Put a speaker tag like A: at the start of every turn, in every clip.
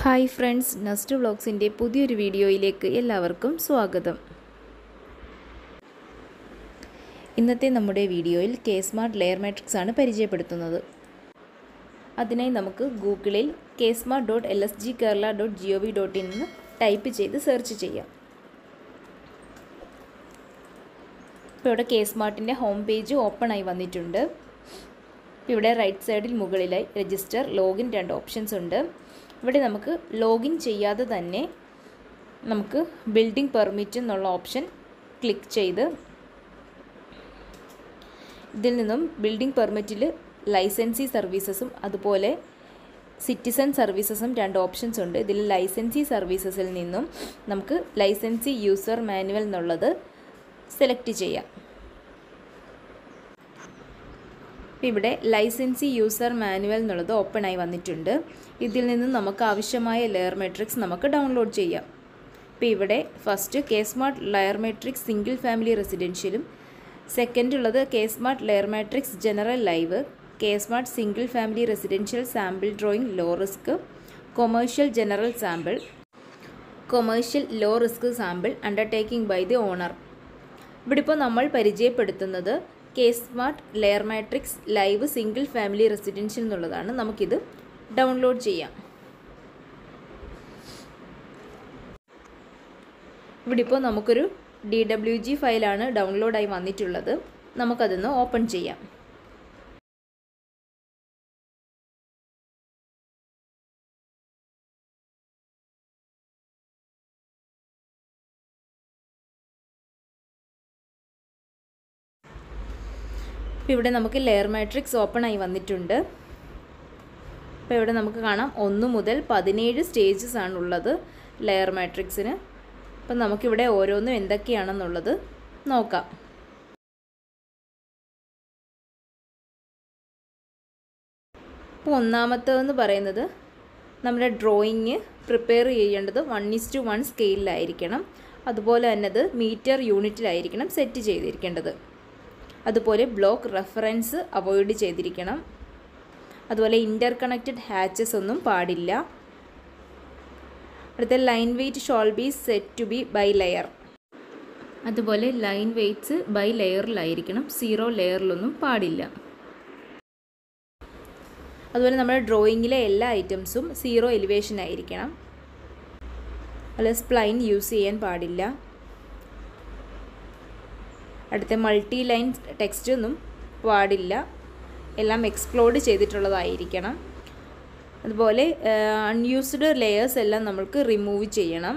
A: hi friends nest വ്ളോഗ്സിൻ്റെ പുതിയൊരു വീഡിയോയിലേക്ക് എല്ലാവർക്കും സ്വാഗതം ഇന്നത്തെ നമ്മുടെ വീഡിയോയിൽ കെ സ്മാർട്ട് ലെയർ മാട്രിക്സ് ആണ് പരിചയപ്പെടുത്തുന്നത് അതിനായി നമുക്ക് ഗൂഗിളിൽ K smart dot L S G Kerala dot G O V dot in എന്ന് ടൈപ്പ് ചെയ്ത് സെർച്ച് ചെയ്യാം ഇപ്പോൾ ഇവിടെ കെ സ്മാർട്ടിൻ്റെ ഹോം പേജ് ഓപ്പൺ ആയി വന്നിട്ടുണ്ട് ഇവിടെ റൈറ്റ് സൈഡിൽ മുകളിലായി രജിസ്റ്റർ ലോഗിൻ രണ്ട് ഓപ്ഷൻസ് ഉണ്ട് ഇവിടെ നമുക്ക് ലോഗിൻ ചെയ്യാതെ തന്നെ നമുക്ക് ബിൽഡിംഗ് പെർമിറ്റ് എന്നുള്ള ഓപ്ഷൻ ക്ലിക്ക് ചെയ്ത് ഇതിൽ നിന്നും ബിൽഡിംഗ് പെർമിറ്റിൽ ലൈസൻസി സർവീസസും അതുപോലെ സിറ്റിസൺ സർവീസസും രണ്ട് ഓപ്ഷൻസ് ഉണ്ട് ഇതിൽ ലൈസൻസി സർവീസസിൽ നിന്നും നമുക്ക് ലൈസൻസി യൂസർ മാനുവൽ എന്നുള്ളത് സെലക്ട് ചെയ്യാം ഇവിടെ ലൈസൻസി യൂസർ മാനുവൽ എന്നുള്ളത് ഓപ്പൺ ആയി വന്നിട്ടുണ്ട് ഇതിൽ നിന്ന് നമുക്ക് ആവശ്യമായ ലെയർ മെട്രിക്സ് നമുക്ക് ഡൗൺലോഡ് ചെയ്യാം ഇപ്പോൾ ഇവിടെ first K smart layer matrix single family റെസിഡൻഷ്യലും സെക്കൻഡ് ഉള്ളത് K smart layer matrix general live K smart single family residential sample drawing low risk commercial general sample commercial low risk sample undertaking by the owner ഇവിടെ ഇപ്പോൾ നമ്മൾ പരിചയപ്പെടുത്തുന്നത് K smart layer matrix live single family residential എന്നുള്ളതാണ് നമുക്കിത് download ചെയ്യാം ഇവിടെ ഇപ്പോൾ നമുക്കൊരു ഡി ഡബ്ല്യു ജി ഫയലാണ് ഡൗൺലോഡായി വന്നിട്ടുള്ളത് നമുക്കതൊന്ന് ഓപ്പൺ ചെയ്യാം ഇപ്പോൾ ഇവിടെ നമുക്ക് ലെയർ മാട്രിക്സ് ഓപ്പൺ ആയി വന്നിട്ടുണ്ട് അപ്പോൾ ഇവിടെ നമുക്ക് കാണാം ഒന്ന് മുതൽ പതിനേഴ് സ്റ്റേജസ് ആണുള്ളത് ലെയർ മാട്രിക്സിന് അപ്പം നമുക്കിവിടെ ഓരോന്നും എന്തൊക്കെയാണെന്നുള്ളത് നോക്കാം ഇപ്പോൾ ഒന്നാമത്തേതെന്ന് പറയുന്നത് നമ്മുടെ ഡ്രോയിങ് പ്രിപ്പയർ ചെയ്യേണ്ടത് വൺ ഇസ് ടു വൺ സ്കെയിലിലായിരിക്കണം അതുപോലെ തന്നെ അത് മീറ്റർ യൂണിറ്റിലായിരിക്കണം സെറ്റ് ചെയ്തിരിക്കേണ്ടത് അതുപോലെ ബ്ലോക്ക് റെഫറൻസ് അവോയ്ഡ് ചെയ്തിരിക്കണം അതുപോലെ ഇൻ്റർ കണക്റ്റഡ് ഹാച്ചസ് ഒന്നും പാടില്ല അടുത്ത line weight should be set to be by layer അതുപോലെ ലൈൻ വെയ്റ്റ്സ് ബൈ ലെയറിലായിരിക്കണം സീറോ ലെയറിലൊന്നും പാടില്ല അതുപോലെ നമ്മുടെ ഡ്രോയിങ്ങിലെ എല്ലാ ഐറ്റംസും സീറോ എലിവേഷൻ ആയിരിക്കണം അതുപോലെ സ്പ്ലൈൻ യൂസ് ചെയ്യാൻ പാടില്ല അടുത്ത മൾട്ടി ലൈൻ ടെക്സ്റ്റ് ഒന്നും പാടില്ല എല്ലാം എക്സ്പ്ലോഡ് ചെയ്തിട്ടുള്ളതായിരിക്കണം അതുപോലെ അൺയൂസ്ഡ് ലെയേഴ്സ് എല്ലാം നമ്മൾക്ക് റിമൂവ് ചെയ്യണം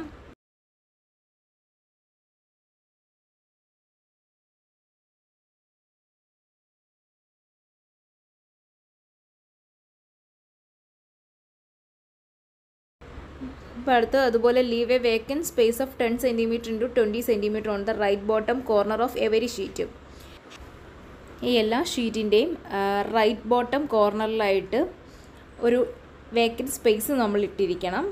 A: അപ്പോൾ അടുത്ത് അതുപോലെ leave a vacant space of ten centimetre into twenty centimetre on the right bottom corner of every sheet ഈ എല്ലാ ഷീറ്റിൻ്റെയും റൈറ്റ് ബോട്ടം കോർണറിലായിട്ട് ഒരു വേക്കൻ സ്പേസ് നമ്മൾ ഇട്ടിരിക്കണം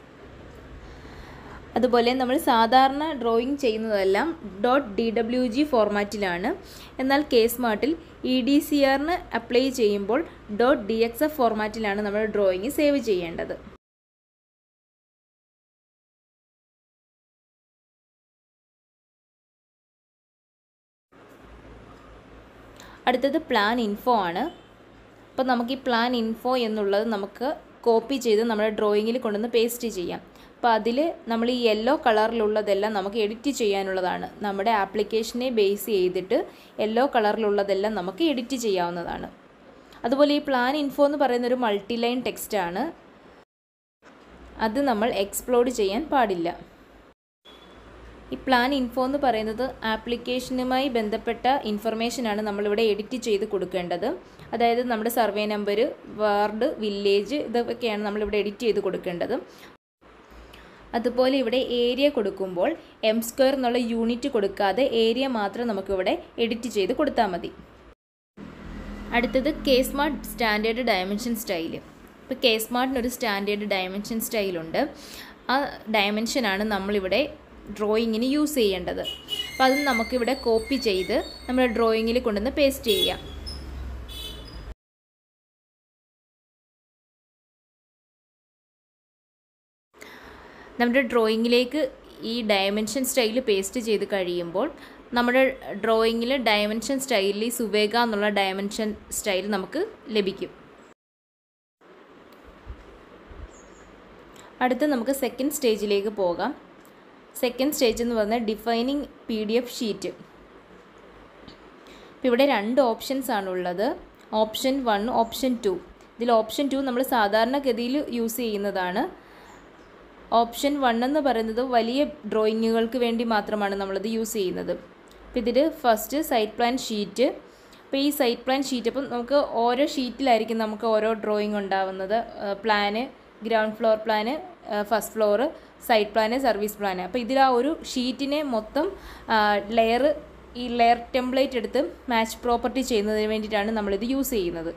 A: അതുപോലെ നമ്മൾ സാധാരണ ഡ്രോയിങ് ചെയ്യുന്നതെല്ലാം ഡോട്ട് ഡി ഡബ്ല്യു ജി ഫോർമാറ്റിലാണ് എന്നാൽ കെ സ്മാർട്ടിൽ ഇ ഡി സി ആറിന് അപ്ലൈ ചെയ്യുമ്പോൾ ഡോട്ട് ഡി എക്സ് എഫ് ഫോർമാറ്റിലാണ് നമ്മൾ ഡ്രോയിങ് സേവ് ചെയ്യേണ്ടത് അടുത്തത് പ്ലാൻ ഇൻഫോ ആണ് അപ്പോൾ നമുക്ക് ഈ പ്ലാൻ ഇൻഫോ എന്നുള്ളത് നമുക്ക് കോപ്പി ചെയ്ത് നമ്മുടെ ഡ്രോയിങ്ങിൽ കൊണ്ടുവന്ന് പേസ്റ്റ് ചെയ്യാം അപ്പോൾ അതിൽ നമ്മൾ ഈ യെല്ലോ കളറിലുള്ളതെല്ലാം നമുക്ക് എഡിറ്റ് ചെയ്യാനുള്ളതാണ് നമ്മുടെ ആപ്ലിക്കേഷനെ ബേസ് ചെയ്തിട്ട് യെല്ലോ കളറിലുള്ളതെല്ലാം നമുക്ക് എഡിറ്റ് ചെയ്യാവുന്നതാണ് അതുപോലെ ഈ പ്ലാൻ ഇൻഫോ എന്ന് പറയുന്ന ഒരു മൾട്ടി ലൈൻ ടെക്സ്റ്റാണ് അത് നമ്മൾ എക്സ്പ്ലോഡ് ചെയ്യാൻ പാടില്ല ഈ പ്ലാൻ ഇൻഫോ എന്ന് പറയുന്നത് ആപ്ലിക്കേഷനുമായി ബന്ധപ്പെട്ട ഇൻഫർമേഷനാണ് നമ്മളിവിടെ എഡിറ്റ് ചെയ്ത് കൊടുക്കേണ്ടത് അതായത് നമ്മുടെ സർവേ നമ്പർ വാർഡ് വില്ലേജ് ഇതൊക്കെയാണ് നമ്മളിവിടെ എഡിറ്റ് ചെയ്ത് കൊടുക്കേണ്ടത് അതുപോലെ ഇവിടെ ഏരിയ കൊടുക്കുമ്പോൾ എം സ്ക്വയർ എന്നുള്ള യൂണിറ്റ് കൊടുക്കാതെ ഏരിയ മാത്രം നമുക്കിവിടെ എഡിറ്റ് ചെയ്ത് കൊടുത്താൽ മതി അടുത്തത് K smart standard dimension style ഇപ്പോൾ കെ സ്മാർട്ടിനൊരു സ്റ്റാൻഡേർഡ് ഡയമെൻഷൻ സ്റ്റൈലുണ്ട് ആ ഡയമെൻഷനാണ് നമ്മളിവിടെ ഡ്രോയിങ്ങിന് യൂസ് ചെയ്യേണ്ടത് അപ്പോൾ അത് നമുക്കിവിടെ കോപ്പി ചെയ്ത് നമ്മുടെ ഡ്രോയിങ്ങിൽ കൊണ്ടുവന്ന് പേസ്റ്റ് ചെയ്യാം നമ്മുടെ ഡ്രോയിങ്ങിലേക്ക് ഈ ഡയമെൻഷൻ സ്റ്റൈൽ പേസ്റ്റ് ചെയ്ത് കഴിയുമ്പോൾ നമ്മുടെ ഡ്രോയിങ്ങിൽ ഡയമെൻഷൻ സ്റ്റൈലിൽ സുവേഗ എന്നുള്ള ഡയമെൻഷൻ സ്റ്റൈൽ നമുക്ക് ലഭിക്കും അടുത്ത് നമുക്ക് സെക്കൻഡ് സ്റ്റേജിലേക്ക് പോകാം സെക്കൻഡ് സ്റ്റേജ് എന്ന് പറഞ്ഞാൽ defining P D F sheet ഇപ്പോൾ ഇവിടെ രണ്ട് ഓപ്ഷൻസ് ആണുള്ളത് ഓപ്ഷൻ വൺ ഓപ്ഷൻ ടു ഇതിൽ ഓപ്ഷൻ ടു നമ്മൾ സാധാരണഗതിയിൽ യൂസ് ചെയ്യുന്നതാണ് ഓപ്ഷൻ വൺ എന്ന് പറയുന്നത് വലിയ ഡ്രോയിങ്ങുകൾക്ക് വേണ്ടി മാത്രമാണ് നമ്മളത് യൂസ് ചെയ്യുന്നത് അപ്പോൾ ഇതിൽ ഫസ്റ്റ് സൈറ്റ് പ്ലാൻ ഷീറ്റ് അപ്പോൾ ഈ സൈറ്റ് പ്ലാൻ ഷീറ്റ് അപ്പം നമുക്ക് ഓരോ ഷീറ്റിലായിരിക്കും നമുക്ക് ഓരോ ഡ്രോയിങ് ഉണ്ടാവുന്നത് plan ground floor plan first floor site plan service plan അപ്പോൾ ഇതിൽ ആ ഒരു ഷീറ്റിനെ മൊത്തം ലെയർ ഈ ലെയർ ടെംപ്ലേറ്റ് എടുത്ത് മാച്ച് പ്രോപ്പർട്ടി ചെയ്യുന്നതിന് വേണ്ടിയിട്ടാണ് നമ്മളിത് യൂസ് ചെയ്യുന്നത്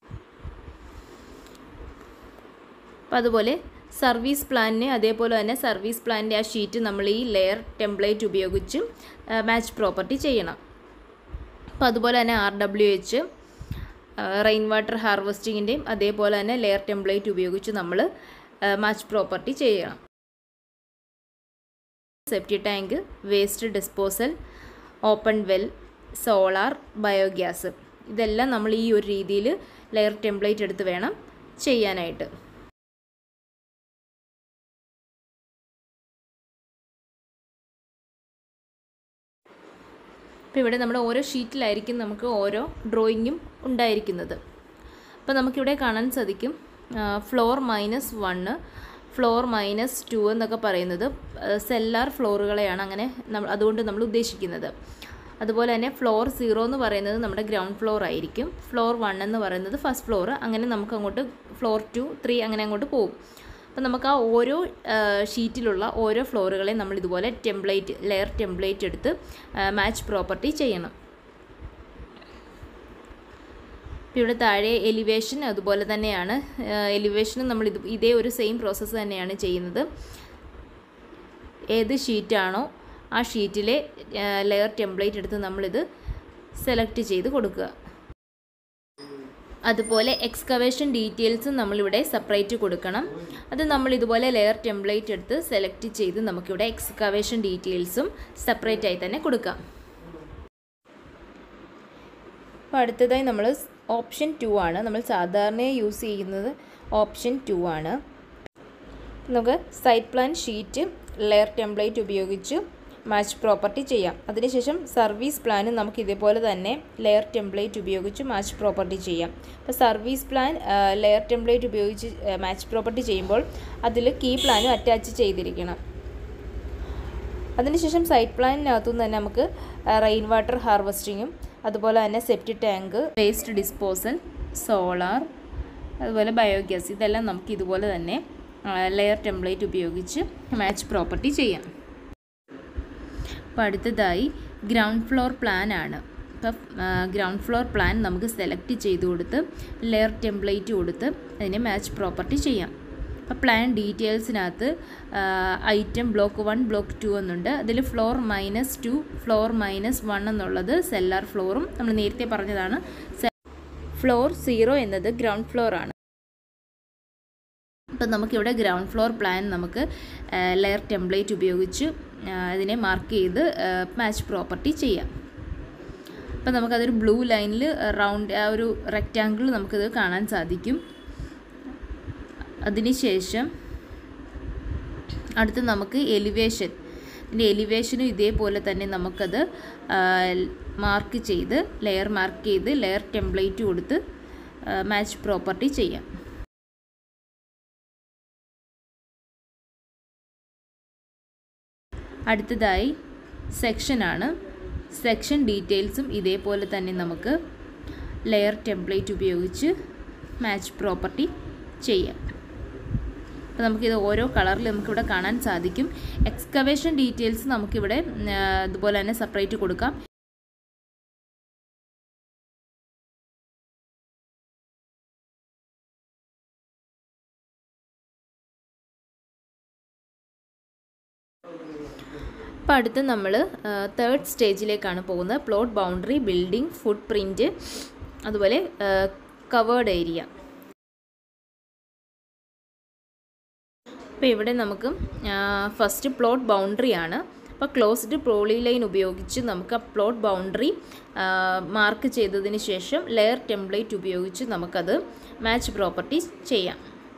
A: അപ്പോൾ അതുപോലെ സർവീസ് പ്ലാനിന് അതേപോലെ തന്നെ സർവീസ് പ്ലാനിൻ്റെ ആ ഷീറ്റ് നമ്മൾ ഈ ലെയർ ടെംപ്ലേറ്റ് ഉപയോഗിച്ച് മാച്ച് പ്രോപ്പർട്ടി ചെയ്യണം അപ്പോൾ അതുപോലെ തന്നെ R W H rain water ഹാർവെസ്റ്റിങ്ങിൻ്റെയും അതേപോലെ തന്നെ ലെയർ ടെംപ്ലേറ്റ് ഉപയോഗിച്ച് നമ്മൾ മാച്ച് പ്രോപ്പർട്ടി ചെയ്യണം septic tank waste disposal open well solar biogas ഇതെല്ലാം നമ്മൾ ഈ ഒരു രീതിയിൽ ലെയർ ടെംപ്ലേറ്റ് എടുത്ത് വേണം ചെയ്യാനായിട്ട് അപ്പോൾ ഇവിടെ നമ്മുടെ ഓരോ ഷീറ്റിലായിരിക്കും നമുക്ക് ഓരോ ഡ്രോയിങ്ങും ഉണ്ടായിരിക്കുന്നത് അപ്പോൾ നമുക്കിവിടെ കാണാൻ സാധിക്കും floor minus one floor minus two എന്നൊക്കെ പറയുന്നത് സെല്ലാർ ഫ്ലോറുകളെയാണ് അങ്ങനെ നമ്മൾ അതുകൊണ്ട് നമ്മൾ ഉദ്ദേശിക്കുന്നത് അതുപോലെ തന്നെ ഫ്ലോർ സീറോ എന്ന് പറയുന്നത് നമ്മുടെ ഗ്രൗണ്ട് ഫ്ലോർ ആയിരിക്കും ഫ്ലോർ വൺ എന്ന് പറയുന്നത് ഫസ്റ്റ് ഫ്ലോർ അങ്ങനെ നമുക്ക് അങ്ങോട്ട് ഫ്ലോർ ടു ത്രീ അങ്ങനെ അങ്ങോട്ട് പോകും അപ്പോൾ നമുക്ക് ആ ഓരോ ഷീറ്റിലുള്ള ഓരോ ഫ്ലോറുകളെ നമ്മൾ ഇതുപോലെ ടെംപ്ലേറ്റ് ലെയർ ടെംപ്ലേറ്റ് എടുത്ത് മാച്ച് പ്രോപ്പർട്ടി ചെയ്യണം ഇവിടെ താഴെ എലിവേഷൻ അതുപോലെ തന്നെയാണ് എലിവേഷനും നമ്മൾ ഇത് ഇതേ ഒരു സെയിം പ്രോസസ്സ് തന്നെയാണ് ചെയ്യുന്നത് ഏത് ഷീറ്റാണോ ആ ഷീറ്റിലെ ലെയർ ടെംപ്ലേറ്റ് എടുത്ത് നമ്മളിത് സെലക്ട് ചെയ്ത് കൊടുക്കുക അതുപോലെ എക്സ്കവേഷൻ ഡീറ്റെയിൽസും നമ്മളിവിടെ സെപ്പറേറ്റ് കൊടുക്കണം അത് നമ്മൾ ഇതുപോലെ ലെയർ ടെംപ്ലേറ്റ് എടുത്ത് സെലക്ട് ചെയ്ത് നമുക്കിവിടെ എക്സ്കവേഷൻ ഡീറ്റെയിൽസും സെപ്പറേറ്റ് ആയി തന്നെ കൊടുക്കാം അപ്പോൾ അടുത്തതായി നമ്മൾ ഓപ്ഷൻ ടു ആണ് നമ്മൾ സാധാരണയായി യൂസ് ചെയ്യുന്നത് ഓപ്ഷൻ ടു ആണ് നമുക്ക് site plan sheet layer template ഉപയോഗിച്ച് മാച്ച് പ്രോപ്പർട്ടി ചെയ്യാം അതിനുശേഷം സർവീസ് പ്ലാനും നമുക്ക് ഇതേപോലെ തന്നെ ലെയർ ടെംപ്ലേറ്റ് ഉപയോഗിച്ച് മാച്ച് പ്രോപ്പർട്ടി ചെയ്യാം അപ്പോൾ സർവീസ് പ്ലാൻ ലെയർ ടെംപ്ലേറ്റ് ഉപയോഗിച്ച് മാച്ച് പ്രോപ്പർട്ടി ചെയ്യുമ്പോൾ അതിൽ കീ പ്ലാനും അറ്റാച്ച് ചെയ്തിരിക്കണം അതിനുശേഷം സൈറ്റ് പ്ലാനിനകത്തുനിന്ന് തന്നെ നമുക്ക് റെയിൻ വാട്ടർ ഹാർവെസ്റ്റിങ്ങും അതുപോലെ തന്നെ septic tank waste disposal solar അതുപോലെ ബയോഗ്യാസ് ഇതെല്ലാം നമുക്ക് ഇതുപോലെ തന്നെ ലെയർ ടെംപ്ലേറ്റ് ഉപയോഗിച്ച് മാച്ച് പ്രോപ്പർട്ടി ചെയ്യാം അപ്പോൾ അടുത്തതായി ഗ്രൗണ്ട് ഫ്ലോർ പ്ലാൻ ആണ് ഇപ്പം ഗ്രൗണ്ട് ഫ്ലോർ പ്ലാൻ നമുക്ക് സെലക്ട് ചെയ്ത് കൊടുത്ത് ലെയർ ടെംപ്ലേറ്റ് കൊടുത്ത് അതിനെ മാച്ച് പ്രോപ്പർട്ടി ചെയ്യാം അപ്പോൾ പ്ലാൻ ഡീറ്റെയിൽസിനകത്ത് item block one block two എന്നുണ്ട് അതിൽ floor minus two floor minus one എന്നുള്ളത് സെല്ലാർ ഫ്ലോറും നമ്മൾ നേരത്തെ പറഞ്ഞതാണ് ഫ്ലോർ സീറോ എന്നത് ഗ്രൗണ്ട് ഫ്ലോർ ആണ് അപ്പം നമുക്കിവിടെ ഗ്രൗണ്ട് ഫ്ലോർ പ്ലാൻ നമുക്ക് ലെയർ ടെംപ്ലേറ്റ് ഉപയോഗിച്ച് അതിനെ മാർക്ക് ചെയ്ത് മാച്ച് പ്രോപ്പർട്ടി ചെയ്യാം അപ്പം നമുക്കതൊരു ബ്ലൂ ലൈനിൽ റൗണ്ട് ആ ഒരു റെക്റ്റാങ്കിൾ നമുക്കിത് കാണാൻ സാധിക്കും അതിനുശേഷം അടുത്ത് നമുക്ക് എലിവേഷൻ ഇതിൻ്റെ എലിവേഷനും ഇതേപോലെ തന്നെ നമുക്കത് മാർക്ക് ചെയ്ത് ലെയർ മാർക്ക് ചെയ്ത് ലെയർ ടെംപ്ലേറ്റ് കൊടുത്ത് മാച്ച് പ്രോപ്പർട്ടി ചെയ്യാം അടുത്തതായി സെക്ഷനാണ് സെക്ഷൻ ഡീറ്റെയിൽസും ഇതേപോലെ തന്നെ നമുക്ക് ലെയർ ടെംപ്ലേറ്റ് ഉപയോഗിച്ച് മാച്ച് പ്രോപ്പർട്ടി ചെയ്യാം അപ്പോൾ നമുക്കിത് ഓരോ കളറിൽ നമുക്കിവിടെ കാണാൻ സാധിക്കും എക്സ്കവേഷൻ ഡീറ്റെയിൽസ് നമുക്കിവിടെ ഇതുപോലെ തന്നെ സെപ്പറേറ്റ് കൊടുക്കാം അപ്പോൾ അടുത്ത് നമ്മൾ തേർഡ് സ്റ്റേജിലേക്കാണ് പോകുന്നത് plot boundary building footprint അതുപോലെ കവേർഡ് ഏരിയ അപ്പോൾ ഇവിടെ നമുക്ക് ഫസ്റ്റ് പ്ലോട്ട് ബൗണ്ടറി ആണ് അപ്പോൾ ക്ലോസ്ഡ് പോളി ലൈൻ ഉപയോഗിച്ച് നമുക്ക് ആ പ്ലോട്ട് ബൗണ്ടറി മാർക്ക് ചെയ്തതിന് ശേഷം ലെയർ ടെംപ്ലേറ്റ് ഉപയോഗിച്ച് നമുക്കത് മാച്ച് പ്രോപ്പർട്ടീസ് ചെയ്യാം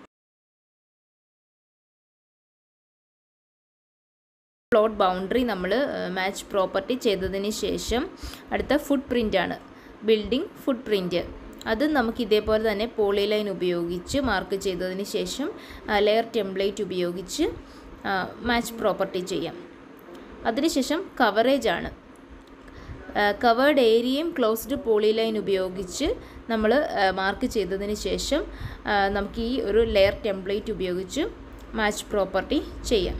A: പ്ലോട്ട് ബൗണ്ടറി നമ്മൾ മാച്ച് പ്രോപ്പർട്ടി ചെയ്തതിന് ശേഷം അടുത്ത ഫുട് പ്രിൻ്റ് ആണ് ബിൽഡിംഗ് ഫുട് പ്രിൻ്റ് അത് നമുക്ക് ഇതേപോലെ തന്നെ പോളി ലൈൻ ഉപയോഗിച്ച് മാർക്ക് ചെയ്തതിന് ശേഷം ലെയർ ടെംപ്ലേറ്റ് ഉപയോഗിച്ച് മാച്ച് പ്രോപ്പർട്ടി ചെയ്യാം അതിനുശേഷം കവറേജ് ആണ് കവേർഡ് ഏരിയയും ക്ലോസ്ഡ് പോളി ലൈൻ ഉപയോഗിച്ച് നമ്മൾ മാർക്ക് ചെയ്തതിന് ശേഷം നമുക്ക് ഈ ഒരു ലെയർ ടെംപ്ലേറ്റ് ഉപയോഗിച്ച് മാച്ച് പ്രോപ്പർട്ടി ചെയ്യാം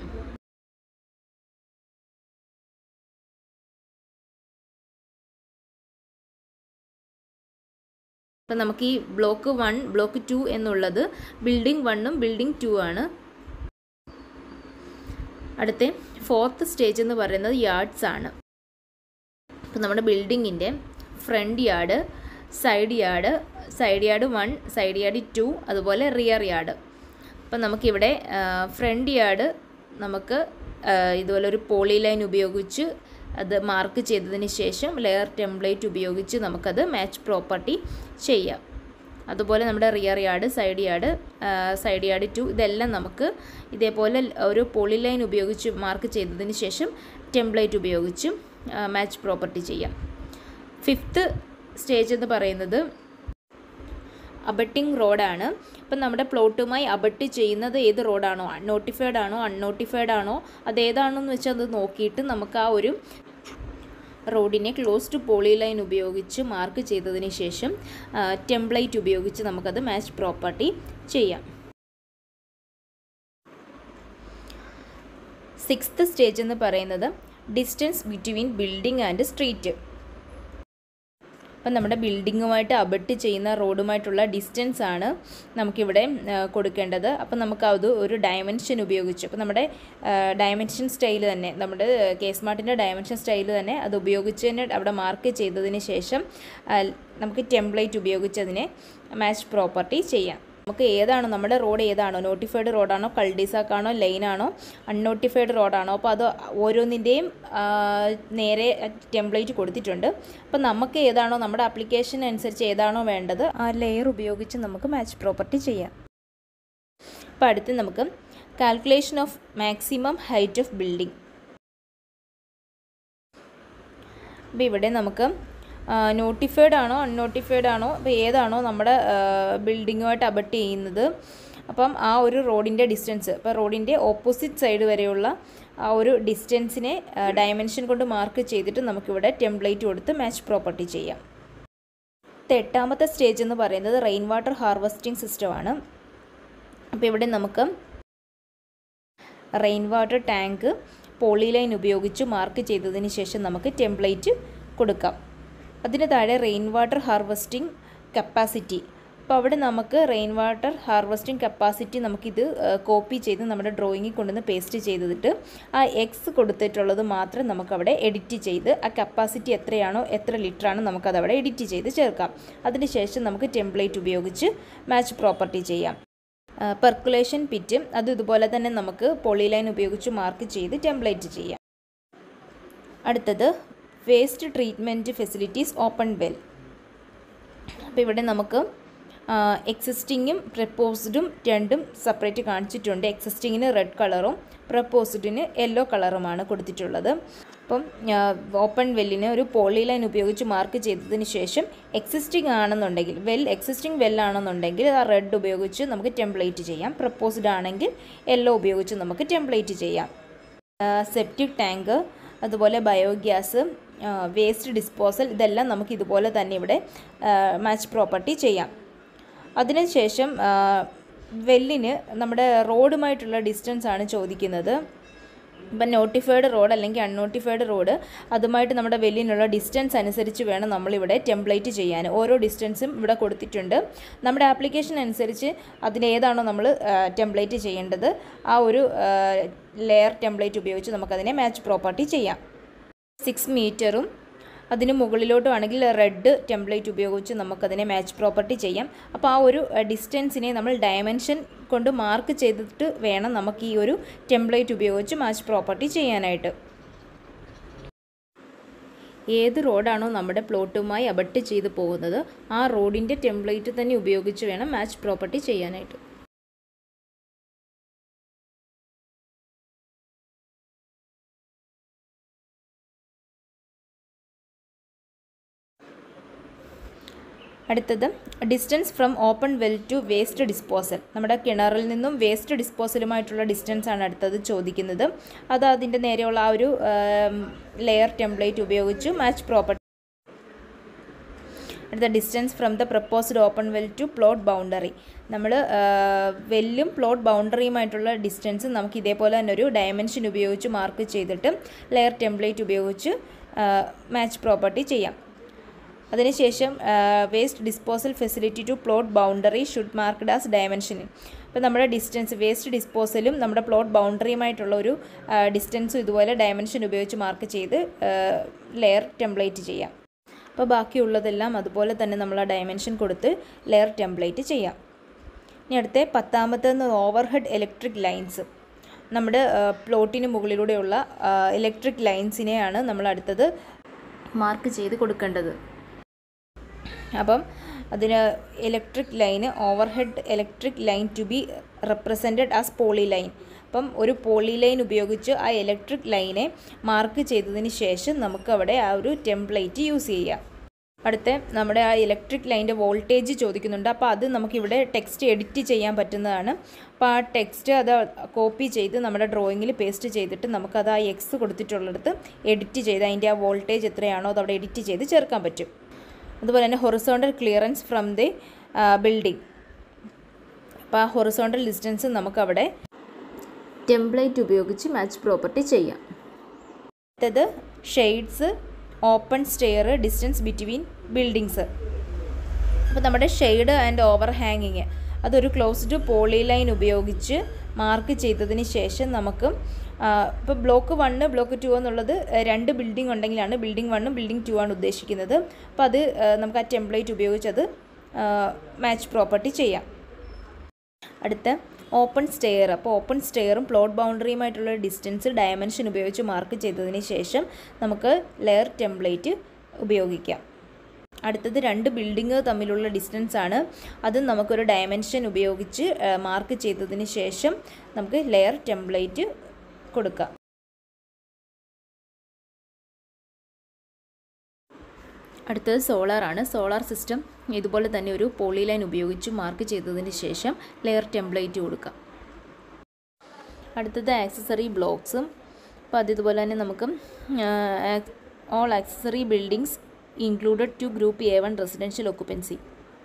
A: അപ്പം നമുക്ക് ഈ ബ്ലോക്ക് വൺ ബ്ലോക്ക് ടു എന്നുള്ളത് ബിൽഡിംഗ് വണ്ണും ബിൽഡിംഗ് ടു ആണ് അടുത്ത ഫോർത്ത് സ്റ്റേജ് എന്ന് പറയുന്നത് യാർഡ്സ് ആണ് അപ്പം നമ്മുടെ ബിൽഡിങ്ങിൻ്റെ front yard side yard side yard one side yard two അതുപോലെ റിയർ യാർഡ് അപ്പം നമുക്കിവിടെ ഫ്രണ്ട് യാർഡ് നമുക്ക് ഇതുപോലെ ഒരു പോളി ലൈൻ ഉപയോഗിച്ച് അത് മാർക്ക് ചെയ്തതിന് ശേഷം ലെയർ ടെംപ്ലേറ്റ് ഉപയോഗിച്ച് നമുക്കത് മാച്ച് പ്രോപ്പർട്ടി ചെയ്യാം അതുപോലെ നമ്മുടെ rear yard side yard side yard two ഇതെല്ലാം നമുക്ക് ഇതേപോലെ ഒരു പോളി ലൈൻ ഉപയോഗിച്ച് മാർക്ക് ചെയ്തതിന് ശേഷം ടെംപ്ലേറ്റ് ഉപയോഗിച്ച് മാച്ച് പ്രോപ്പർട്ടി ചെയ്യാം ഫിഫ്ത്ത് സ്റ്റേജ് എന്ന് പറയുന്നത് അബട്ടിംഗ് റോഡാണ് ഇപ്പം നമ്മുടെ പ്ലോട്ടുമായി അബട്ട് ചെയ്യുന്നത് ഏത് റോഡാണോ നോട്ടിഫൈഡ് ആണോ അൺനോട്ടിഫൈഡ് ആണോ അതേതാണെന്ന് വെച്ചാൽ അത് നോക്കിയിട്ട് നമുക്ക് ആ ഒരു റോഡിനെ ക്ലോസ്ഡ് പോളി ലൈൻ ഉപയോഗിച്ച് മാർക്ക് ചെയ്തതിന് ശേഷം ടെംപ്ലേറ്റ് ഉപയോഗിച്ച് നമുക്കത് മാച്ച് പ്രോപ്പർട്ടി ചെയ്യാം സിക്സ്ത് സ്റ്റേജ് എന്ന് പറയുന്നത് distance between building and street അപ്പം നമ്മുടെ ബിൽഡിങ്ങുമായിട്ട് അബട്ട് ചെയ്യുന്ന റോഡുമായിട്ടുള്ള ഡിസ്റ്റൻസ് ആണ് നമുക്കിവിടെ കൊടുക്കേണ്ടത് അപ്പം നമുക്ക് അത് ഒരു ഡയമെൻഷൻ ഉപയോഗിച്ച് അപ്പം നമ്മുടെ ഡയമെൻഷൻ സ്റ്റൈൽ തന്നെ നമ്മുടെ കേസ് മാർട്ടിൻ്റെ ഡയമെൻഷൻ സ്റ്റൈൽ തന്നെ അത് ഉപയോഗിച്ച് തന്നെ അവിടെ മാർക്ക് ചെയ്തതിന് ശേഷം നമുക്ക് ടെംപ്ലേറ്റ് ഉപയോഗിച്ച് അതിനെ മാച്ച് പ്രോപ്പർട്ടി ചെയ്യാം നമുക്ക് ഏതാണോ നമ്മുടെ റോഡ് ഏതാണോ നോട്ടിഫൈഡ് റോഡാണോ കൾഡിസാക്കാണോ ലൈനാണോ അൺനോട്ടിഫൈഡ് റോഡാണോ അപ്പോൾ അത് ഓരോന്നിൻ്റെയും നേരെ ടെംപ്ലേറ്റ് കൊടുത്തിട്ടുണ്ട് അപ്പോൾ നമുക്ക് ഏതാണോ നമ്മുടെ ആപ്ലിക്കേഷൻ അനുസരിച്ച് ഏതാണോ വേണ്ടത് ആ ലെയർ ഉപയോഗിച്ച് നമുക്ക് മാച്ച് പ്രോപ്പർട്ടി ചെയ്യാം അപ്പോൾ അടുത്ത് നമുക്ക് calculation of maximum height of building അപ്പോൾ ഇവിടെ നമുക്ക് നോട്ടിഫൈഡ് ആണോ അൺനോട്ടിഫൈഡ് ആണോ അപ്പോൾ ഏതാണോ നമ്മുടെ ബിൽഡിങ്ങുമായിട്ട് അബട്ട് ചെയ്യുന്നത് അപ്പം ആ ഒരു റോഡിൻ്റെ ഡിസ്റ്റൻസ് അപ്പോൾ റോഡിൻ്റെ ഓപ്പോസിറ്റ് സൈഡ് വരെയുള്ള ആ ഒരു ഡിസ്റ്റൻസിനെ ഡയമെൻഷൻ കൊണ്ട് മാർക്ക് ചെയ്തിട്ട് നമുക്കിവിടെ ടെംപ്ലേറ്റ് കൊടുത്ത് മാച്ച് പ്രോപ്പർട്ടി ചെയ്യാം എട്ടാമത്തെ സ്റ്റേജ് എന്ന് പറയുന്നത് റെയിൻ വാട്ടർ ഹാർവസ്റ്റിംഗ് സിസ്റ്റമാണ് അപ്പോൾ ഇവിടെ നമുക്ക് rain water tank poly line ഉപയോഗിച്ച് മാർക്ക് ചെയ്തതിന് ശേഷം നമുക്ക് ടെംപ്ലേറ്റ് കൊടുക്കാം അതിന് താഴെ റെയിൻ വാട്ടർ ഹാർവസ്റ്റിംഗ് കപ്പാസിറ്റി അപ്പോൾ അവിടെ നമുക്ക് റെയിൻ വാട്ടർ ഹാർവസ്റ്റിംഗ് കപ്പാസിറ്റി നമുക്കിത് കോപ്പി ചെയ്ത് നമ്മുടെ ഡ്രോയിങ്ങിൽ കൊണ്ടുവന്ന് പേസ്റ്റ് ചെയ്തിട്ട് ആ എക്സ് കൊടുത്തിട്ടുള്ളത് മാത്രം നമുക്കവിടെ എഡിറ്റ് ചെയ്ത് ആ കപ്പാസിറ്റി എത്രയാണോ എത്ര ലിറ്ററാണ് നമുക്കതവിടെ എഡിറ്റ് ചെയ്ത് ചേർക്കാം അതിനുശേഷം നമുക്ക് ടെംപ്ലേറ്റ് ഉപയോഗിച്ച് മാച്ച് പ്രോപ്പർട്ടി ചെയ്യാം പെർക്കുലേഷൻ പിറ്റ് അത് ഇതുപോലെ തന്നെ നമുക്ക് പോളിലൈൻ ഉപയോഗിച്ച് മാർക്ക് ചെയ്ത് ടെംപ്ലേറ്റ് ചെയ്യാം അടുത്തത് waste treatment facilities open well അപ്പോൾ ഇവിടെ നമുക്ക് എക്സിസ്റ്റിങ്ങും പ്രപ്പോസ്ഡും രണ്ടും സെപ്പറേറ്റ് കാണിച്ചിട്ടുണ്ട് എക്സിസ്റ്റിങ്ങിന് റെഡ് കളറും പ്രപ്പോസ്ഡിന് യെല്ലോ കളറുമാണ് കൊടുത്തിട്ടുള്ളത് അപ്പം ഓപ്പൺ വെല്ലിന് ഒരു പോളി ലൈൻ ഉപയോഗിച്ച് മാർക്ക് ചെയ്തതിന് ശേഷം എക്സിസ്റ്റിംഗ് ആണെന്നുണ്ടെങ്കിൽ വെൽ എക്സിസ്റ്റിംഗ് വെല്ലാണെന്നുണ്ടെങ്കിൽ ആ റെഡ് ഉപയോഗിച്ച് നമുക്ക് ടെംപ്ലേറ്റ് ചെയ്യാം പ്രപ്പോസ്ഡ് ആണെങ്കിൽ യെല്ലോ ഉപയോഗിച്ച് നമുക്ക് ടെംപ്ലേറ്റ് ചെയ്യാം സെപ്റ്റിക് ടാങ്ക് അതുപോലെ ബയോഗ്യാസ് വേസ്റ്റ് ഡിസ്പോസൽ ഇതെല്ലാം നമുക്ക് ഇതുപോലെ തന്നെ ഇവിടെ മാച്ച് പ്രോപ്പർട്ടി ചെയ്യാം അതിനുശേഷം വെല്ലിന് നമ്മുടെ റോഡുമായിട്ടുള്ള ഡിസ്റ്റൻസ് ആണ് ചോദിക്കുന്നത് ഇപ്പം നോട്ടിഫൈഡ് റോഡ് അല്ലെങ്കിൽ അൺനോട്ടിഫൈഡ് റോഡ് അതുമായിട്ട് നമ്മുടെ വെല്ലിനുള്ള ഡിസ്റ്റൻസ് അനുസരിച്ച് വേണം നമ്മളിവിടെ ടെംപ്ലേറ്റ് ചെയ്യാൻ ഓരോ ഡിസ്റ്റൻസും ഇവിടെ കൊടുത്തിട്ടുണ്ട് നമ്മുടെ ആപ്ലിക്കേഷൻ അനുസരിച്ച് അതിലേതാണോ നമ്മൾ ടെംപ്ലേറ്റ് ചെയ്യേണ്ടത് ആ ഒരു ലെയർ ടെംപ്ലേറ്റ് ഉപയോഗിച്ച് നമുക്കതിനെ മാച്ച് പ്രോപ്പർട്ടി ചെയ്യാം സിക്സ് മീറ്ററും അതിന് മുകളിലോട്ട് ആണെങ്കിൽ റെഡ് ടെംപ്ലേറ്റ് ഉപയോഗിച്ച് നമുക്കതിനെ മാച്ച് പ്രോപ്പർട്ടി ചെയ്യാം അപ്പോൾ ആ ഒരു ഡിസ്റ്റൻസിനെ നമ്മൾ ഡയമെൻഷൻ കൊണ്ട് മാർക്ക് ചെയ്തിട്ട് വേണം നമുക്ക് ഈ ഒരു ടെംപ്ലേറ്റ് ഉപയോഗിച്ച് മാച്ച് പ്രോപ്പർട്ടി ചെയ്യാനായിട്ട് ഏത് റോഡാണോ നമ്മുടെ പ്ലോട്ടുമായി അബട്ട് ചെയ്ത് പോകുന്നത് ആ റോഡിൻ്റെ ടെംപ്ലേറ്റ് തന്നെ ഉപയോഗിച്ച് വേണം മാച്ച് പ്രോപ്പർട്ടി ചെയ്യാനായിട്ട് അടുത്തത് distance from open well to waste disposal നമ്മുടെ കിണറിൽ നിന്നും വേസ്റ്റ് ഡിസ്പോസലുമായിട്ടുള്ള ഡിസ്റ്റൻസ് ആണ് അടുത്തത് ചോദിക്കുന്നത് അത് അതിൻ്റെ നേരെയുള്ള ആ ഒരു ലെയർ ടെംപ്ലേറ്റ് ഉപയോഗിച്ച് മാച്ച് പ്രോപ്പർട്ടി അടുത്ത distance from the proposed open well to plot boundary നമ്മൾ വെല്ലും പ്ലോട്ട് ബൗണ്ടറിയുമായിട്ടുള്ള ഡിസ്റ്റൻസ് നമുക്ക് ഇതേപോലെ തന്നെ ഒരു ഡയമെൻഷൻ ഉപയോഗിച്ച് മാർക്ക് ചെയ്തിട്ട് ലെയർ ടെംപ്ലേറ്റ് ഉപയോഗിച്ച് മാച്ച് പ്രോപ്പർട്ടി ചെയ്യാം അതിനുശേഷം waste disposal facility to plot boundary should marked as dimension അപ്പോൾ നമ്മുടെ ഡിസ്റ്റൻസ് വേസ്റ്റ് ഡിസ്പോസലും നമ്മുടെ പ്ലോട്ട് ബൗണ്ടറിയുമായിട്ടുള്ള ഒരു ഡിസ്റ്റൻസും ഇതുപോലെ ഡയമെൻഷൻ ഉപയോഗിച്ച് മാർക്ക് ചെയ്ത് ലെയർ ടെംപ്ലേറ്റ് ചെയ്യാം അപ്പോൾ ബാക്കിയുള്ളതെല്ലാം അതുപോലെ തന്നെ നമ്മൾ ആ ഡയമെൻഷൻ കൊടുത്ത് ലെയർ ടെംപ്ലേറ്റ് ചെയ്യാം ഇനി അടുത്ത പത്താമത്തേന്ന് ഓവർഹെഡ് ഇലക്ട്രിക് ലൈൻസ് നമ്മുടെ പ്ലോട്ടിന് മുകളിലൂടെയുള്ള ഇലക്ട്രിക് ലൈൻസിനെയാണ് നമ്മൾ അടുത്തത് മാർക്ക് ചെയ്ത് കൊടുക്കേണ്ടത് അപ്പം അതിന് ഇലക്ട്രിക് ലൈന് overhead electric line to be represented as poly line അപ്പം ഒരു പോളി ലൈൻ ഉപയോഗിച്ച് ആ ഇലക്ട്രിക് ലൈനെ മാർക്ക് ചെയ്തതിന് ശേഷം നമുക്ക് അവിടെ ആ ഒരു ടെംപ്ലേറ്റ് യൂസ് ചെയ്യാം അടുത്ത നമ്മുടെ ആ ഇലക്ട്രിക് ലൈൻ്റെ വോൾട്ടേജ് ചോദിക്കുന്നുണ്ട് അപ്പോൾ അത് നമുക്കിവിടെ ടെക്സ്റ്റ് എഡിറ്റ് ചെയ്യാൻ പറ്റുന്നതാണ് അപ്പോൾ ആ ടെക്സ്റ്റ് അത് കോപ്പി ചെയ്ത് നമ്മുടെ ഡ്രോയിങ്ങിൽ പേസ്റ്റ് ചെയ്തിട്ട് നമുക്കത് ആ എക്സ് കൊടുത്തിട്ടുള്ളിടത്ത് എഡിറ്റ് ചെയ്ത് അതിൻ്റെ ആ വോൾട്ടേജ് എത്രയാണോ അത് അവിടെ എഡിറ്റ് ചെയ്ത് ചേർക്കാൻ പറ്റും അതുപോലെ തന്നെ horizontal clearance from the building അപ്പോൾ ആ ഹൊറിസോണ്ടൽ ഡിസ്റ്റൻസ് നമുക്കവിടെ ടെംപ്ലേറ്റ് ഉപയോഗിച്ച് മാച്ച് പ്രോപ്പർട്ടി ചെയ്യാം അടുത്തത് shades open stair distance between buildings അപ്പോൾ നമ്മുടെ ഷെയ്ഡ് ആൻഡ് ഓവർ ഹാങ്ങിങ് അതൊരു ക്ലോസ്ഡ് പോളി ലൈൻ ഉപയോഗിച്ച് മാർക്ക് ചെയ്തതിന് ശേഷം നമുക്ക് ഇപ്പോൾ ബ്ലോക്ക് വണ്ണ് ബ്ലോക്ക് ടു എന്നുള്ളത് രണ്ട് ബിൽഡിംഗ് ഉണ്ടെങ്കിലാണ് ബിൽഡിംഗ് വണ്ണും ബിൽഡിംഗ് ടു ആണ് ഉദ്ദേശിക്കുന്നത് അപ്പോൾ അത് നമുക്ക് ആ ടെംപ്ലേറ്റ് ഉപയോഗിച്ച് അത് മാച്ച് പ്രോപ്പർട്ടി ചെയ്യാം അടുത്ത ഓപ്പൺ സ്റ്റെയർ അപ്പോൾ ഓപ്പൺ സ്റ്റെയറും പ്ലോട്ട് ബൗണ്ടറിയുമായിട്ടുള്ള ഡിസ്റ്റൻസ് ഡയമെൻഷൻ ഉപയോഗിച്ച് മാർക്ക് ചെയ്തതിന് ശേഷം നമുക്ക് ലെയർ ടെംപ്ലേറ്റ് ഉപയോഗിക്കാം അടുത്തത് രണ്ട് ബിൽഡിങ് തമ്മിലുള്ള ഡിസ്റ്റൻസ് ആണ് അത് നമുക്കൊരു ഡയമെൻഷൻ ഉപയോഗിച്ച് മാർക്ക് ചെയ്തതിന് ശേഷം നമുക്ക് ലെയർ ടെംപ്ലേറ്റ് കൊടുക്കാം അടുത്തത് സോളാറാണ് സോളാർ സിസ്റ്റം ഇതുപോലെ തന്നെ ഒരു പോളി ലൈൻ ഉപയോഗിച്ച് മാർക്ക് ചെയ്തതിന് ശേഷം ലെയർ ടെംപ്ലേറ്റ് കൊടുക്കാം അടുത്തത് ആക്സസറി ബ്ലോക്സും അപ്പോൾ അത് ഇതുപോലെ തന്നെ നമുക്ക് all accessory buildings included to group A one residential occupancy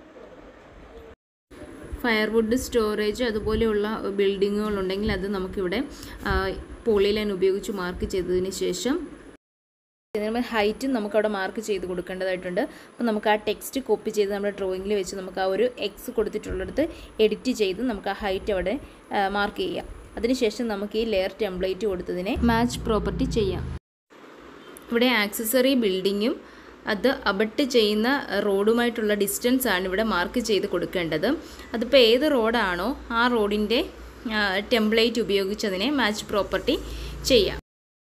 A: firewood storage അതുപോലെയുള്ള ബിൽഡിങ്ങുകളുണ്ടെങ്കിൽ അത് നമുക്കിവിടെ പോളി ലൈൻ ഉപയോഗിച്ച് മാർക്ക് ചെയ്തതിന് ശേഷം ഇതിന് ഹൈറ്റും നമുക്കവിടെ മാർക്ക് ചെയ്ത് കൊടുക്കേണ്ടതായിട്ടുണ്ട് അപ്പോൾ നമുക്ക് ആ ടെക്സ്റ്റ് കോപ്പി ചെയ്ത് നമ്മുടെ ഡ്രോയിങ്ങിൽ വെച്ച് നമുക്ക് ആ ഒരു എക്സ് കൊടുത്തിട്ടുള്ളിടത്ത് എഡിറ്റ് ചെയ്ത് നമുക്ക് ആ ഹൈറ്റ് അവിടെ മാർക്ക് ചെയ്യാം അതിനുശേഷം നമുക്ക് ഈ ലെയർ ടെംപ്ലേറ്റ് കൊടുത്തതിനെ മാച്ച് പ്രോപ്പർട്ടി ചെയ്യാം ഇവിടെ ആക്സസറി ബിൽഡിങ്ങും അത് അബട്ട് ചെയ്യുന്ന റോഡുമായിട്ടുള്ള ഡിസ്റ്റൻസ് ആണ് ഇവിടെ മാർക്ക് ചെയ്ത് കൊടുക്കേണ്ടത് അതിപ്പോൾ ഏത് റോഡാണോ ആ റോഡിൻ്റെ ടെംപ്ലേറ്റ് ഉപയോഗിച്ചതിനെ മാച്ച് പ്രോപ്പർട്ടി ചെയ്യാം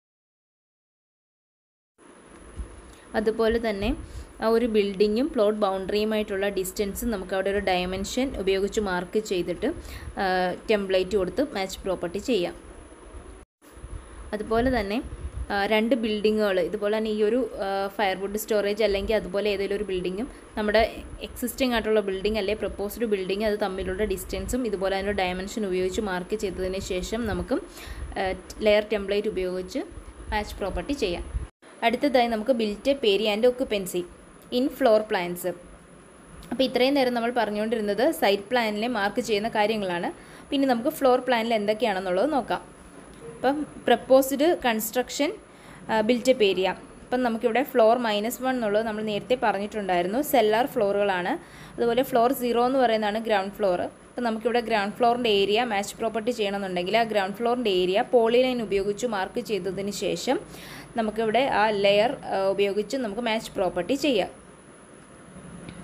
A: അതുപോലെ തന്നെ ആ ഒരു ബിൽഡിങ്ങും പ്ലോട്ട് ബൗണ്ടറിയുമായിട്ടുള്ള ഡിസ്റ്റൻസ് നമുക്ക് അവിടെ ഒരു ഡയമെൻഷൻ ഉപയോഗിച്ച് മാർക്ക് ചെയ്തിട്ട് ടെംപ്ലേറ്റ് കൊടുത്ത് മാച്ച് പ്രോപ്പർട്ടി ചെയ്യാം അതുപോലെ തന്നെ രണ്ട് ബിൽഡിങ്ങുകൾ ഇതുപോലെ തന്നെ ഈ ഒരു ഫയർവുഡ് സ്റ്റോറേജ് അല്ലെങ്കിൽ അതുപോലെ ഏതെങ്കിലും ഒരു ബിൽഡിങ്ങും നമ്മുടെ എക്സിസ്റ്റിംഗ് ആയിട്ടുള്ള ബിൽഡിംഗ് അല്ലെങ്കിൽ പ്രപ്പോസ്ഡ് ബിൽഡിംഗ് അത് തമ്മിലുള്ള ഡിസ്റ്റൻസും ഇതുപോലെ അതിൻ്റെ ഡയമെൻഷൻ ഉപയോഗിച്ച് മാർക്ക് ചെയ്തതിന് ശേഷം നമുക്ക് ലെയർ ടെംപ്ലേറ്റ് ഉപയോഗിച്ച് മാച്ച് പ്രോപ്പർട്ടി ചെയ്യാം അടുത്തതായി നമുക്ക് built up area and occupancy in floor plans അപ്പോൾ ഇത്രയും നേരം നമ്മൾ പറഞ്ഞുകൊണ്ടിരുന്നത് സൈറ്റ് പ്ലാനിലെ മാർക്ക് ചെയ്യുന്ന കാര്യങ്ങളാണ് പിന്നെ നമുക്ക് ഫ്ലോർ പ്ലാനിൽ എന്തൊക്കെയാണെന്നുള്ളത് നോക്കാം അപ്പം പ്രപ്പോസ്ഡ് കൺസ്ട്രക്ഷൻ ബിൽറ്റപ്പ് ഏരിയ അപ്പം നമുക്കിവിടെ ഫ്ലോർ മൈനസ് വൺ എന്നുള്ളത് നമ്മൾ നേരത്തെ പറഞ്ഞിട്ടുണ്ടായിരുന്നു സെല്ലാർ ഫ്ലോറുകളാണ് അതുപോലെ ഫ്ലോർ സീറോ എന്ന് പറയുന്നതാണ് ഗ്രൗണ്ട് ഫ്ലോർ അപ്പം നമുക്കിവിടെ ഗ്രൗണ്ട് ഫ്ലോറിൻ്റെ ഏരിയ മാച്ച് പ്രോപ്പർട്ടി ചെയ്യണമെന്നുണ്ടെങ്കിൽ ആ ഗ്രൗണ്ട് ഫ്ലോറിൻ്റെ ഏരിയ പോളി ലൈൻ ഉപയോഗിച്ച് മാർക്ക് ചെയ്തതിന് ശേഷം നമുക്കിവിടെ ആ ലെയർ ഉപയോഗിച്ച് നമുക്ക് മാച്ച് പ്രോപ്പർട്ടി ചെയ്യാം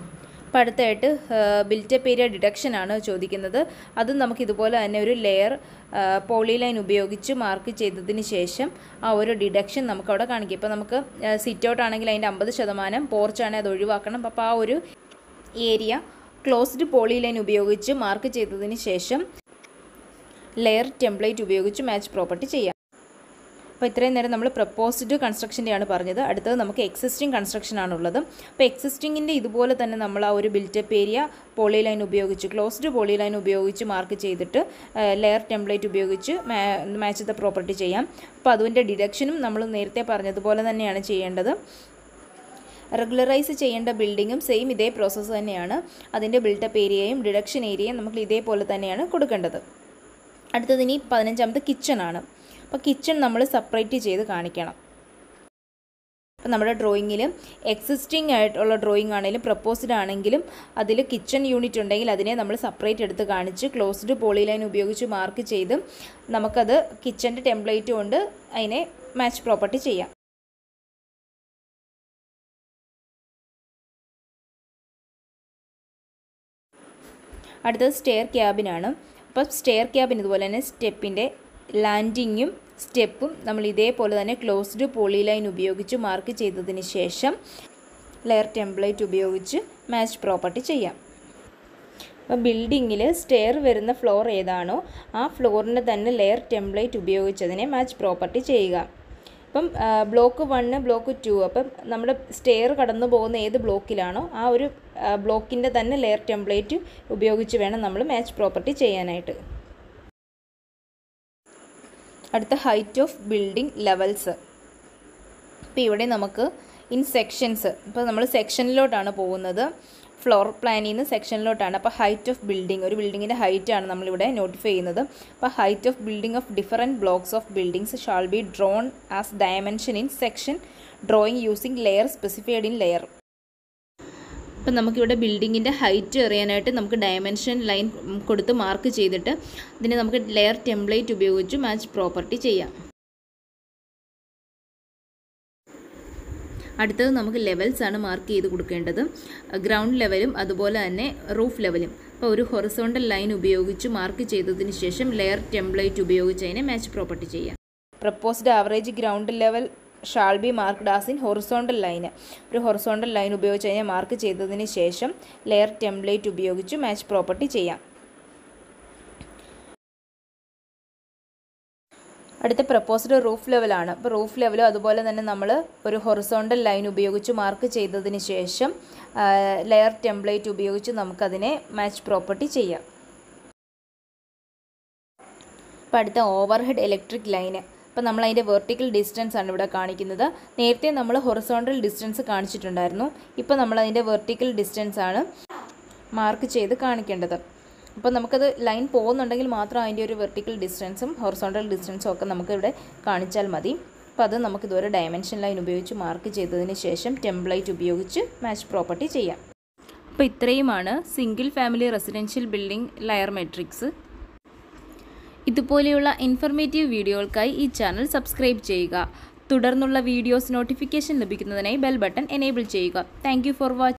A: അപ്പോൾ അടുത്തായിട്ട് ബിൽറ്റപ്പ് ഏരിയ ഡിഡക്ഷൻ ആണ് ചോദിക്കുന്നത് അതും നമുക്ക് ഇതുപോലെ തന്നെ ഒരു ലെയർ പോളിലൈൻ ഉപയോഗിച്ച് മാർക്ക് ചെയ്തതിന് ശേഷം ആ ഒരു ഡിഡക്ഷൻ നമുക്ക് അവിടെ കാണിക്കും ഇപ്പോൾ നമുക്ക് സിറ്റ് ഔട്ട് ആണെങ്കിൽ അതിൻ്റെ അമ്പത് ശതമാനം പോർച്ചാണെങ്കിൽ അത് ഒഴിവാക്കണം അപ്പോൾ ആ ഒരു ഏരിയ ക്ലോസ്ഡ് പോളിലൈൻ ഉപയോഗിച്ച് മാർക്ക് ചെയ്തതിന് ശേഷം ലെയർ ടെംപ്ലേറ്റ് ഉപയോഗിച്ച് മാച്ച് പ്രോപ്പർട്ടി ചെയ്യാം അപ്പോൾ ഇത്രയും നേരം നമ്മൾ പ്രപ്പോസ്ഡ് കൺസ്ട്രക്ഷൻ്റെയാണ് പറഞ്ഞത് അടുത്തത് നമുക്ക് എക്സിസ്റ്റിംഗ് കൺസ്ട്രക്ഷൻ ആണുള്ളത് അപ്പോൾ എക്സിസ്റ്റിങ്ങിൻ്റെ ഇതുപോലെ തന്നെ നമ്മൾ ആ ഒരു ബിൽറ്റപ്പ് ഏരിയ പോളി ലൈൻ ഉപയോഗിച്ച് ക്ലോസ്ഡ് പോളി ലൈൻ ഉപയോഗിച്ച് മാർക്ക് ചെയ്തിട്ട് ലെയർ ടെംപ്ലേറ്റ് ഉപയോഗിച്ച് മാച്ച് ദ പ്രോപ്പർട്ടി ചെയ്യാം അപ്പോൾ അതിൻ്റെ ഡിഡക്ഷനും നമ്മൾ നേരത്തെ പറഞ്ഞതുപോലെ തന്നെയാണ് ചെയ്യേണ്ടത് റെഗുലറൈസ് ചെയ്യേണ്ട ബിൽഡിങ്ങും സെയിം ഇതേ പ്രോസസ്സ് തന്നെയാണ് അതിൻ്റെ ബിൽട്ടപ്പ് ഏരിയയും ഡിഡക്ഷൻ ഏരിയയും നമുക്ക് ഇതേപോലെ തന്നെയാണ് കൊടുക്കേണ്ടത് അടുത്തത് ഇനി പതിനഞ്ചാമത്തെ കിച്ചൺ ആണ് അപ്പോൾ കിച്ചൺ നമ്മൾ സെപ്പറേറ്റ് ചെയ്ത് കാണിക്കണം അപ്പോൾ നമ്മുടെ ഡ്രോയിങ്ങിൽ എക്സിസ്റ്റിംഗ് ആയിട്ടുള്ള ഡ്രോയിങ് ആണെങ്കിലും പ്രപ്പോസ്ഡ് ആണെങ്കിലും അതിൽ കിച്ചൺ യൂണിറ്റ് ഉണ്ടെങ്കിൽ അതിനെ നമ്മൾ സെപ്പറേറ്റ് എടുത്ത് കാണിച്ച് ക്ലോസ്ഡ് പോളി ലൈൻ ഉപയോഗിച്ച് മാർക്ക് ചെയ്ത് നമുക്കത് കിച്ചൻ്റെ ടെംപ്ലേറ്റ് കൊണ്ട് അതിനെ മാച്ച് പ്രോപ്പർട്ടി ചെയ്യാം അടുത്തത് സ്റ്റെയർ ക്യാബിനാണ് അപ്പോൾ സ്റ്റെയർ ക്യാബിൻ ഇതുപോലെ തന്നെ സ്റ്റെപ്പിൻ്റെ ലാൻഡിങ്ങും സ്റ്റെപ്പും നമ്മൾ ഇതേപോലെ തന്നെ ക്ലോസ്ഡ് പോളി ലൈൻ ഉപയോഗിച്ച് മാർക്ക് ചെയ്തതിന് ശേഷം ലെയർ ടെംപ്ലേറ്റ് ഉപയോഗിച്ച് മാച്ച് പ്രോപ്പർട്ടി ചെയ്യാം അപ്പോൾ ബിൽഡിങ്ങിൽ സ്റ്റെയർ വരുന്ന ഫ്ലോർ ഏതാണോ ആ ഫ്ലോറിന് തന്നെ ലെയർ ടെംപ്ലേറ്റ് ഉപയോഗിച്ചതിനെ മാച്ച് പ്രോപ്പർട്ടി ചെയ്യുക അപ്പം ബ്ലോക്ക് വണ്ണ് ബ്ലോക്ക് ടു അപ്പം നമ്മുടെ സ്റ്റെയർ കടന്നു പോകുന്ന ഏത് ബ്ലോക്കിലാണോ ആ ഒരു ബ്ലോക്കിൻ്റെ തന്നെ ലെയർ ടെംപ്ലേറ്റ് ഉപയോഗിച്ച് വേണം നമ്മൾ മാച്ച് പ്രോപ്പർട്ടി ചെയ്യാനായിട്ട് അടുത്ത ഹൈറ്റ് ഓഫ് ബിൽഡിംഗ് ലെവൽസ് ഇപ്പോൾ ഇവിടെ നമുക്ക് ഇൻ സെക്ഷൻസ് ഇപ്പോൾ നമ്മൾ സെക്ഷനിലോട്ടാണ് പോകുന്നത് ഫ്ലോർ പ്ലാനിൽ നിന്ന് സെക്ഷനിലോട്ടാണ് അപ്പോൾ ഹൈറ്റ് ഓഫ് ബിൽഡിംഗ് ഒരു ബിൽഡിങ്ങിൻ്റെ ഹൈറ്റ് ആണ് നമ്മളിവിടെ നോട്ടിഫൈ ചെയ്യുന്നത് അപ്പോൾ height of building of different blocks of buildings shall be drawn as dimension in section drawing using layer specified in layer ഇപ്പം നമുക്കിവിടെ ബിൽഡിങ്ങിൻ്റെ ഹൈറ്റ് അറിയാനായിട്ട് നമുക്ക് ഡയമെൻഷൻ ലൈൻ കൊടുത്ത് മാർക്ക് ചെയ്തിട്ട് ഇതിനെ നമുക്ക് ലെയർ ടെംപ്ലേറ്റ് ഉപയോഗിച്ച് മാച്ച് പ്രോപ്പർട്ടി ചെയ്യാം അടുത്തത് നമുക്ക് ലെവൽസ് ആണ് മാർക്ക് ചെയ്ത് കൊടുക്കേണ്ടത് ഗ്രൗണ്ട് ലെവലും അതുപോലെ തന്നെ റൂഫ് ലെവലും അപ്പോൾ ഒരു ഹൊറിസോണ്ടൽ ലൈൻ ഉപയോഗിച്ച് മാർക്ക് ചെയ്തതിന് ശേഷം ലെയർ ടെംപ്ലേറ്റ് ഉപയോഗിച്ച് അതിനെ മാച്ച് പ്രോപ്പർട്ടി ചെയ്യാം proposed average ground level shall be marked as in horizontal ലൈന് ഒരു ഹൊറിസോണ്ടൽ ലൈൻ ഉപയോഗിച്ച് അതിനെ മാർക്ക് ചെയ്തതിന് ശേഷം ലെയർ ടെംപ്ലേറ്റ് ഉപയോഗിച്ച് മാച്ച് പ്രോപ്പർട്ടി ചെയ്യാം അടുത്ത പ്രപ്പോസ്ഡ് റൂഫ് ലെവലാണ് അപ്പോൾ റൂഫ് ലെവലും അതുപോലെ തന്നെ നമ്മൾ ഒരു ഹൊറിസോണ്ടൽ ലൈൻ ഉപയോഗിച്ച് മാർക്ക് ചെയ്തതിന് ശേഷം ലെയർ ടെംപ്ലേറ്റ് ഉപയോഗിച്ച് നമുക്കതിനെ മാച്ച് പ്രോപ്പർട്ടി ചെയ്യാം അപ്പോൾ അടുത്ത ഓവർഹെഡ് ഇലക്ട്രിക് ലൈന് അപ്പോൾ നമ്മൾ അതിൻ്റെ വെർട്ടിക്കൽ ഡിസ്റ്റൻസ് ആണ് ഇവിടെ കാണിക്കുന്നത് നേരത്തെ നമ്മൾ ഹൊറിസോണ്ടൽ ഡിസ്റ്റൻസ് കാണിച്ചിട്ടുണ്ടായിരുന്നു ഇപ്പോൾ നമ്മൾ അതിൻ്റെ വെർട്ടിക്കൽ ഡിസ്റ്റൻസ് ആണ് മാർക്ക് ചെയ്ത് കാണിക്കേണ്ടത് അപ്പോൾ നമുക്കത് ലൈൻ പോകുന്നുണ്ടെങ്കിൽ മാത്രം അതിൻ്റെ ഒരു വെർട്ടിക്കൽ ഡിസ്റ്റൻസും ഹൊറിസോണ്ടൽ ഡിസ്റ്റൻസും ഒക്കെ നമുക്കിവിടെ കാണിച്ചാൽ മതി അപ്പോൾ അത് നമുക്ക് ഇതുവരെ ഡയമെൻഷൻ ലൈൻ ഉപയോഗിച്ച് മാർക്ക് ചെയ്തതിന് ശേഷം ടെംപ്ലേറ്റ് ഉപയോഗിച്ച് മാച്ച് പ്രോപ്പർട്ടി ചെയ്യാം അപ്പോൾ ഇത്രയുമാണ് single family residential building layer metrics ഇതുപോലെയുള്ള ഇൻഫർമേറ്റീവ് വീഡിയോകൾക്കായി ഈ ചാനൽ സബ്സ്ക്രൈബ് ചെയ്യുക തുടർന്നുള്ള വീഡിയോസ് നോട്ടിഫിക്കേഷൻ ലഭിക്കുന്നതിനായി ബെൽ ബട്ടൺ എനേബിൾ ചെയ്യുക താങ്ക് ഫോർ വാച്ചിങ്